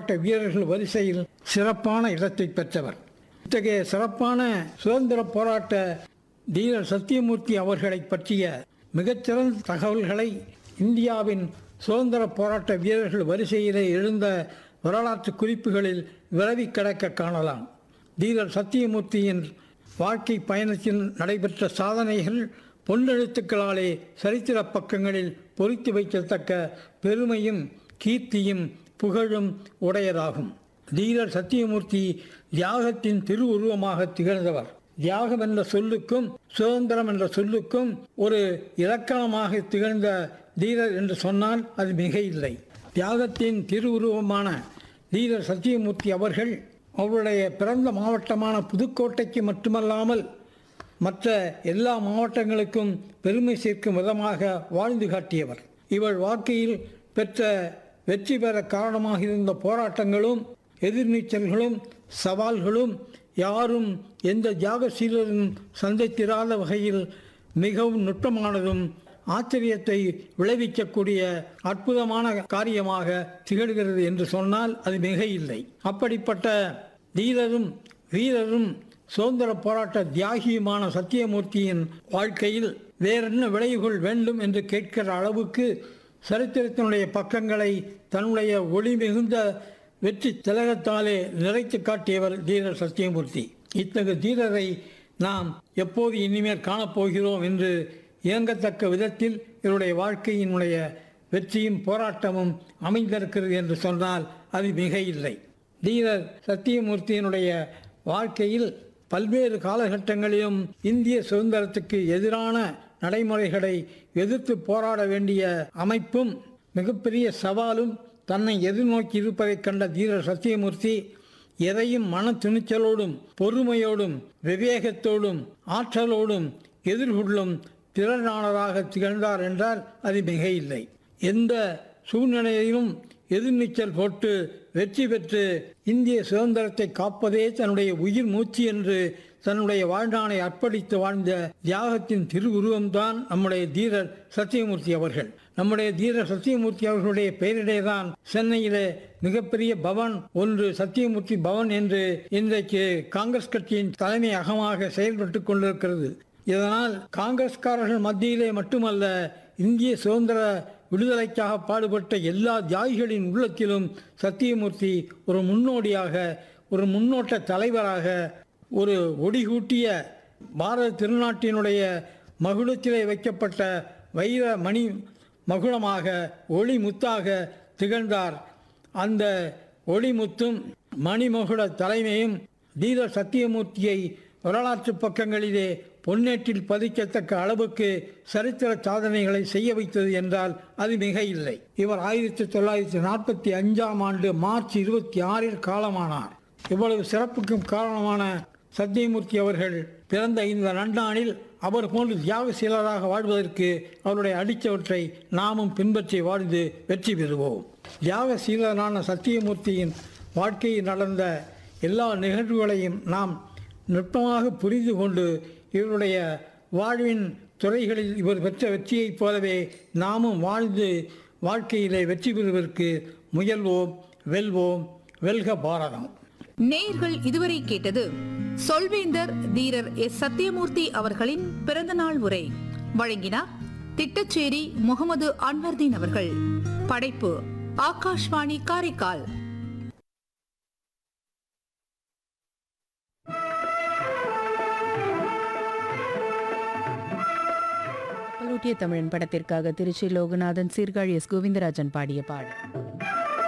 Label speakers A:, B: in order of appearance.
A: போராட்ட வீரர்கள் வரிசையில் சிறப்பான இடத்தை பெற்றவர் இத்தகைய சிறப்பான சுதந்திர போராட்ட தீரர் சத்தியமூர்த்தி அவர்களை பற்றிய மிகச்சிறந்த தகவல்களை இந்தியாவின் சுதந்திர போராட்ட வீரர்கள் வரிசையிலே எழுந்த வரலாற்று குறிப்புகளில் விரவி கிடக்க காணலாம் தீரர் சத்தியமூர்த்தியின் வாழ்க்கை பயணத்தில் நடைபெற்ற சாதனைகள் பொன்னெழுத்துக்களாலே சரித்திர பக்கங்களில் பொறித்து வைக்கத்தக்க பெருமையும் கீர்த்தியும் புகழும் உடையதாகும் தீரர் சத்தியமூர்த்தி தியாகத்தின் திருவுருவமாக திகழ்ந்தவர் தியாகம் என்ற சொல்லுக்கும் சுதந்திரம் என்ற சொல்லுக்கும் ஒரு இலக்கணமாக திகழ்ந்த தீரர் என்று சொன்னால் அது மிக இல்லை தியாகத்தின் திருவுருவமான தீரர் சத்தியமூர்த்தி அவர்கள் அவருடைய பிறந்த மாவட்டமான புதுக்கோட்டைக்கு மட்டுமல்லாமல் மற்ற எல்லா மாவட்டங்களுக்கும் பெருமை சேர்க்கும் விதமாக வாழ்ந்து காட்டியவர் இவர் வாழ்க்கையில் பெற்ற வெற்றி பெற காரணமாக இருந்த போராட்டங்களும் எதிர்நீச்சல்களும் சவால்களும் யாரும் எந்த தியாகசீலரும் சந்தித்திராத வகையில் மிகவும் நுட்பமானதும் ஆச்சரியத்தை விளைவிக்கக்கூடிய அற்புதமான காரியமாக திகழ்கிறது என்று சொன்னால் அது மிக இல்லை அப்படிப்பட்ட தீரரும் வீரரும் சுதந்திர போராட்ட தியாகியுமான சத்தியமூர்த்தியின் வாழ்க்கையில் வேறென்ன விளைவுகள் வேண்டும் என்று கேட்கிற அளவுக்கு சரித்திரத்தினுடைய பக்கங்களை தன்னுடைய ஒளி மிகுந்த வெற்றி திலகத்தாலே நிறைத்து காட்டியவர் தீரர் சத்தியமூர்த்தி இத்தகைய தீரரை நாம் எப்போது இனிமேல் காணப்போகிறோம் என்று இயங்கத்தக்க விதத்தில் இவருடைய வாழ்க்கையினுடைய வெற்றியும் போராட்டமும் அமைந்திருக்கிறது என்று சொன்னால் அது மிக இல்லை தீரர் சத்தியமூர்த்தியினுடைய வாழ்க்கையில் பல்வேறு காலகட்டங்களிலும் இந்திய சுதந்திரத்துக்கு எதிரான நடைமுறைகளை எதிர்த்து போராட வேண்டிய அமைப்பும் மிகப்பெரிய சவாலும் தன்னை எதிர்நோக்கி இருப்பதைக் கண்ட தீரர் சத்தியமூர்த்தி எதையும் மன துணிச்சலோடும் பொறுமையோடும் விவேகத்தோடும் ஆற்றலோடும் எதிர்கொள்ளும் திறனாளராக திகழ்ந்தார் என்றால் அது மிக இல்லை எந்த சூழ்நிலையிலும் எதிர்நீச்சல் போட்டு வெற்றி பெற்று இந்திய சுதந்திரத்தை காப்பதே தன்னுடைய உயிர் மூச்சு என்று தன்னுடைய வாழ்நாளை அர்ப்பணித்து வாழ்ந்த தியாகத்தின் திருவுருவம்தான் நம்முடைய தீரர் சத்தியமூர்த்தி அவர்கள் நம்முடைய தீரர் சத்தியமூர்த்தி அவர்களுடைய பெயரிலே தான் சென்னையிலே மிகப்பெரிய பவன் ஒன்று சத்தியமூர்த்தி பவன் என்று இன்றைக்கு காங்கிரஸ் கட்சியின் தலைமை அகமாக செயல்பட்டு கொண்டிருக்கிறது இதனால் காங்கிரஸ்காரர்கள் மத்தியிலே மட்டுமல்ல இந்திய சுதந்திர விடுதலைக்காக பாடுபட்ட எல்லா தியாகிகளின் உள்ளத்திலும் சத்தியமூர்த்தி ஒரு முன்னோடியாக ஒரு முன்னோட்ட தலைவராக ஒரு ஒடிகூட்டிய பாரத திருநாட்டினுடைய மகுடத்திலே வைக்கப்பட்ட வைர மணி மகுடமாக ஒளி முத்தாக திகழ்ந்தார் அந்த ஒளிமுத்தும் மணிமகுட தலைமையும் தீர சத்தியமூர்த்தியை வரலாற்று பக்கங்களிலே பொன்னேட்டில் பதிக்கத்தக்க அளவுக்கு சரித்திர சாதனைகளை செய்ய வைத்தது என்றால் அது மிக இல்லை இவர் ஆயிரத்தி தொள்ளாயிரத்தி நாற்பத்தி அஞ்சாம் ஆண்டு மார்ச் இருபத்தி ஆறில் காலமானார் இவ்வளவு சிறப்புக்கும் காரணமான சத்தியமூர்த்தி அவர்கள் பிறந்த இந்த நன்னாளில் அவர் போன்று தியாகசீலராக வாழ்வதற்கு அவருடைய அடித்தவற்றை நாமும் பின்பற்றி வாழ்ந்து வெற்றி பெறுவோம் தியாகசீலரான சத்தியமூர்த்தியின் வாழ்க்கையில் நடந்த எல்லா நிகழ்வுகளையும் நாம் நுட்பமாக புரிந்து கொண்டு இவருடைய வாழ்வின் துறைகளில் இவர் பெற்ற வெற்றியைப் போலவே நாமும் வாழ்ந்து வாழ்க்கையிலே வெற்றி பெறுவதற்கு முயல்வோம் வெல்வோம் வெல்க பாரதம்
B: நேயர்கள் இதுவரை கேட்டது சொல்வேந்தர் தீரர் எஸ் சத்தியமூர்த்தி அவர்களின் பிறந்தநாள் உரை வழங்கினார் திட்டச்சேரி முகமது அன்வர்தீன் அவர்கள் படைப்பு ஆகாஷ்வாணி காரைக்கால்
C: பலூட்டிய தமிழன் படத்திற்காக திருச்சி லோகநாதன் சீர்காழி எஸ் கோவிந்தராஜன் பாடிய பாடல்